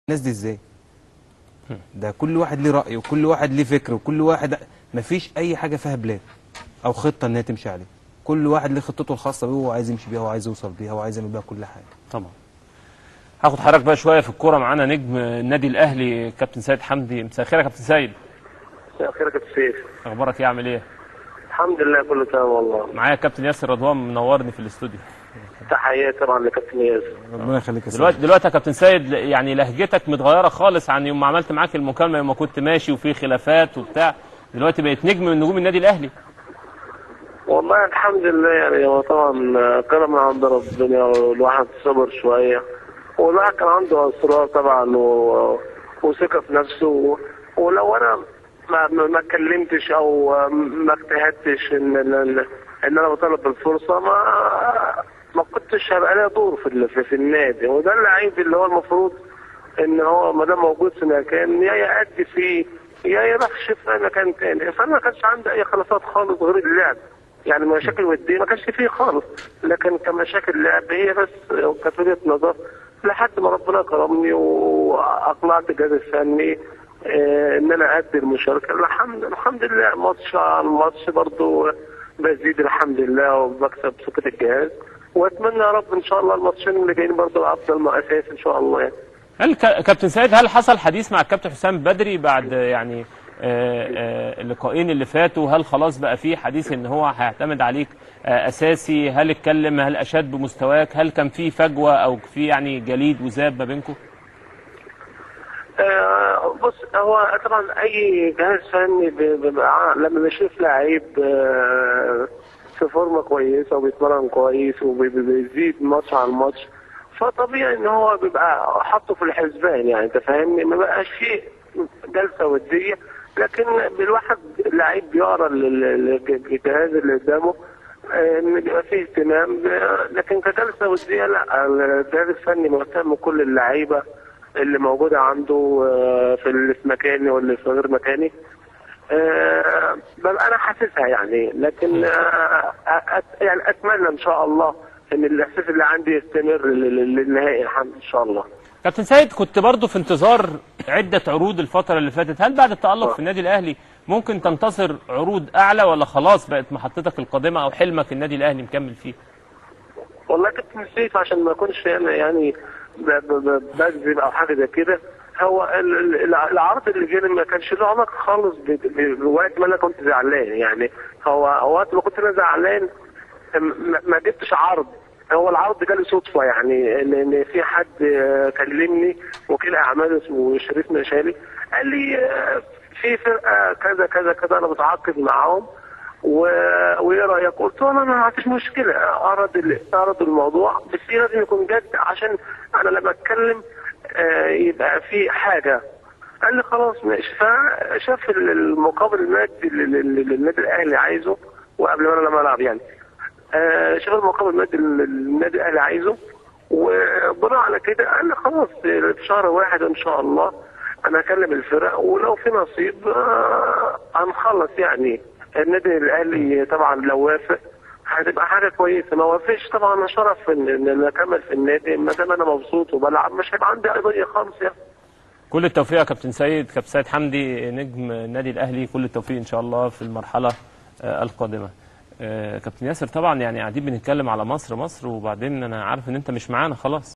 الناس دي ازاي ده كل واحد ليه رأي وكل واحد ليه فكر وكل واحد مفيش اي حاجة فيها بلان او خطة انها تمشي عليها كل واحد ليه خطته الخاصة بيه وعايز يمشي بيها وعايز يوصل بيها وعايز يعمل بيها كل حاجة طبعا هاخد حضرتك بقى شويه في الكوره معانا نجم النادي الاهلي كابتن سيد حمدي مساء الخير يا كابتن سيد مساء الخير يا كابتن سيف اخبارك ايه عامل ايه الحمد لله كله تمام والله معايا كابتن ياسر رضوان منورني في الاستوديو تحياتي طبعا لكابتن ياسر ربنا يخليك يا سيدي. دلوقتي دلوقتي يا كابتن سيد يعني لهجتك متغيره خالص عن يوم ما عملت معاك المكالمه يوم ما كنت ماشي وفي خلافات وبتاع دلوقتي بقيت نجم من نجوم النادي الاهلي والله الحمد لله يعني هو طبعا كرم من عند ربنا والواحد صبر شويه والواحد كان عنده اصرار طبعا و... وثقه في نفسه و... ولو انا ما ما ما اتكلمتش او ما اجتهدتش ان ان ان انا بطلب بالفرصه ما ما كنتش هيبقى ليا دور في ال- في, في النادي وده اللعيب اللي هو المفروض ان هو ما دام موجود في مكان يا يأدي فيه يا يروح يشوف اي مكان تاني فانا ما كانش عندي اي خلافات خالص غير اللعب يعني مشاكل وديه ما كانش فيه خالص لكن كمشاكل لعب هي بس كانت وجهه نظر لحد ما ربنا كرمني واقنعت الجهاز الفني آه، ان انا ادي المشاركه الحمد الحمد لله ماتش عن ماتش برضو بزيد الحمد لله وبكسب ثقه الجهاز واتمنى يا رب ان شاء الله الماتشين اللي جايين برضو افضل ما اساس ان شاء الله يعني هل ك- كابتن سيد هل حصل حديث مع الكابتن حسام بدري بعد يعني آه، آه، اللقاءين اللي فاتوا هل خلاص بقى في حديث ان هو هيعتمد عليك آه، اساسي هل اتكلم هل اشاد بمستواك هل كان في فجوه او في يعني جليد وذاب ما بينكم آه، بص هو طبعا اي جهاز فني ب- بيبقى لما بيشوف لعيب آه، في فورمه كويسه وبيتمرن كويس وبيزيد ماتش عن ماتش فطبيعي ان هو بيبقى حاطه في الحسبان يعني انت فاهمني ما بقاش فيه جلسه وديه لكن الواحد اللعيب بيقرا ال- ال- الجهاز اللي قدامه آه، ان بيبقى فيه اهتمام ب- لكن كجلسه وديه لا الجهاز الفني مهتم بكل اللعيبه اللي موجوده عنده آه، في اللي في مكاني واللي في غير مكاني آه، ببقى انا حاسسها يعني لكن آه، أت- يعني اتمنى ان شاء الله ان الاحساس اللي عندي يستمر لل- لل- للنهائي الحمد ان شاء الله كابتن سيد كنت برضو في انتظار عدة عروض الفترة اللي فاتت هل بعد التألق في النادي الأهلي ممكن تنتظر عروض أعلى ولا خلاص بقت محطتك القادمة أو حلمك النادي الأهلي مكمل فيه والله كنت نسيت عشان ما اكونش انا يعني ب- ب- ب- بكذب او حاجه زي كده هو ال- ال- العرض اللي جالي ما كانش له علاقه خالص ب- ب- بوقت ما انا كنت زعلان يعني هو وقت ما كنت انا زعلان م- ما جبتش عرض هو العرض جالي صدفه يعني ان ان في حد آه، كلمني وكيل اعمال اسمه شريف مشالي قال لي آه، في فرقه كذا كذا كذا انا متعاقد معاهم و... وايه رايك؟ قلت له انا ما فيش مشكله اعرض ال... اعرض الموضوع بس هي لازم يكون جد عشان انا لما اتكلم آه، يبقى في حاجه قال لي خلاص ماشي فشاف ال- المقابل المادي اللي اللي- اللي النادي الاهلي عايزه وقبل ما انا لما العب يعني آه، شاف المقابل المادي اللي النادي الاهلي عايزه وبناء على كده قال لي خلاص في شهر واحد ان شاء الله انا هكلم الفرق ولو في نصيب آه، هنخلص يعني النادي الاهلي طبعا لو وافق هتبقى حاجه كويسه ما وافقش طبعا انا شرف ان ان انا اكمل في النادي ما دام انا مبسوط وبلعب مش هيبقى عندي قضيه خالص يعني كل التوفيق يا كابتن سيد كابتن سيد حمدي نجم النادي الأهلي كل التوفيق إن شاء الله في المرحلة آه، القادمة آه، كابتن ياسر طبعا يعني قاعدين بنتكلم على مصر مصر وبعدين أنا عارف إن أنت مش معانا خلاص